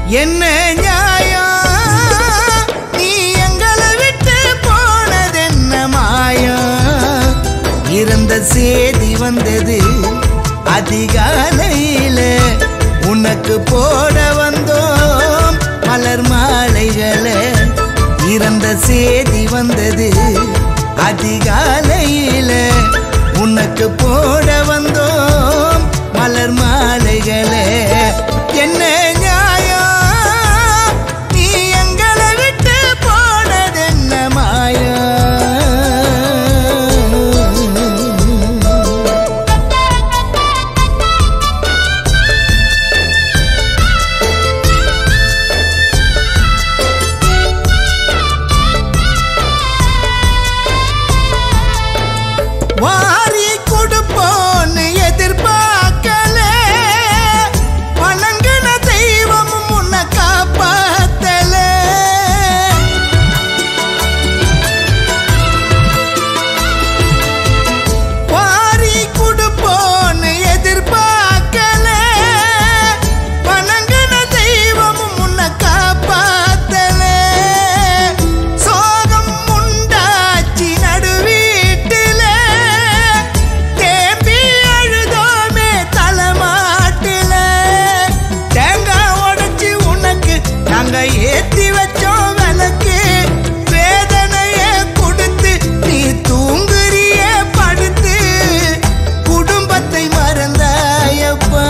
என்ன நியாயம் நீ எங்களை விட்டு போனதென்ன மாயம் இறந்த சேதி வந்தது அதிகாலையில உனக்கு போட வந்தோம் மலர் மாலைகளை இறந்த சேதி வந்தது அதிகாலையில உனக்கு போட வந்தோம் மலர் மாலைகளே என்ன நியாயம் நீ எங்களை விட்டு போனதென்ன மாயம் வாரி கொடுப்போன்னு எதிர்பார்க்கல வணங்கின தெய்வமும் உன்னை காப்பாத்தல வாரி கொடுப்போன்னு எதிர்பார்க்கல வணங்கின தெய்வமும் உன்னை காப்பாத்தல சோகம் உண்டாச்சி நடுவீட்டில தேம்பி அழுதோமே தலைமாட்டில தேங்காய் உடைச்சி உனக்கு நாங்க ஏத்தி வச்சோம் விளக்கு வேதனைய கொடுத்து நீ தூங்குறிய படுத்து குடும்பத்தை மறந்தாயப்பா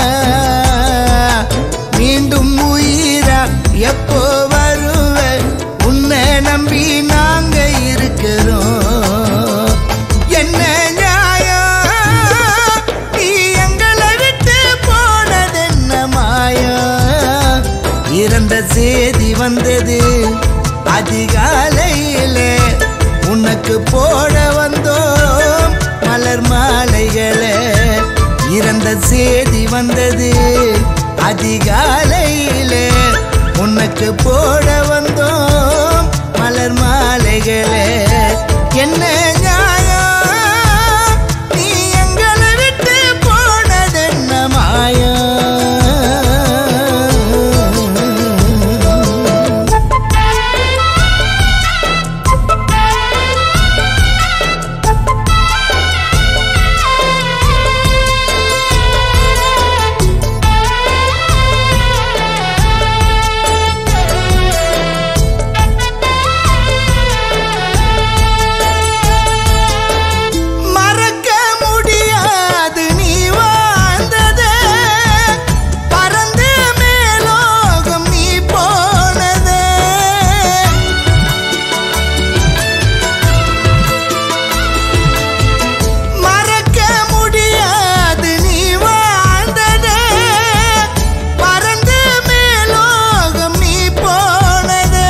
மீண்டும் உயிரா எப்போ வருவ உன்னை நம்பி நாங்க இருக்கிறோம் என்ன நியாயம் நீ எங்களை விட்டு போனதென்ன மாயம் இறந்த சேதி வந்தது அதிகாலையில உனக்கு போட வந்தோம் மலர் மாலைகளை இறந்த சேதி வந்தது அதிகாலையில உனக்கு போட வந்தோம் மலர் மாலைகளே என்ன நியாயம் நீ எங்களை விட்டு போனதென்ன மாயம் மறக்க முடியாது நீ வாழ்ந்தது பறந்து மேலோகம் நீ போனது மறக்க முடியாது நீ வாழ்ந்தது பறந்து மேலோகம் நீ போனது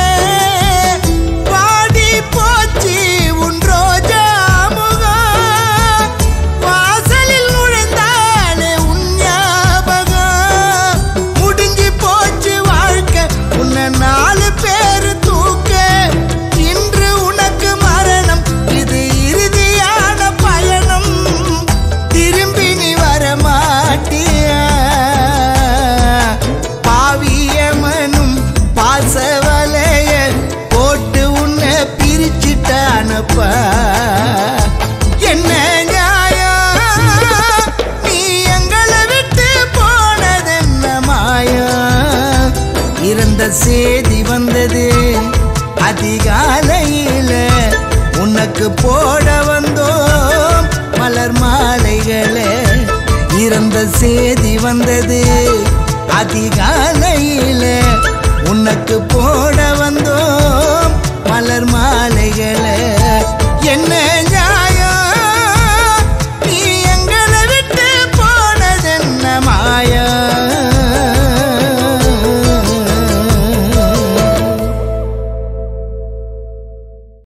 பாடி போச்சு உன் ரோஜா முகம் வாசலில் நுழைந்தாலே உன் ஞாபகம் முடிஞ்சு போச்சு வாழ்க்கை உன்னை நாலு பேர் தூக்க இன்று உனக்கு மரணம் இது இறுதியான பயணம் திரும்பி நீ வர மாட்டியா பாவியமனும் பாசவலைய போட்டு உன்னை பிரிச்சுட்டானப்பா என்ன நியாயம் நீ எங்களை விட்டு போனதென்ன மாயம் இறந்த சேதி வந்தது அதிகாலையில உனக்கு போட வந்தோம் மலர் மாலைகளே இறந்த சேதி வந்தது அதிகாலையில உனக்கு போட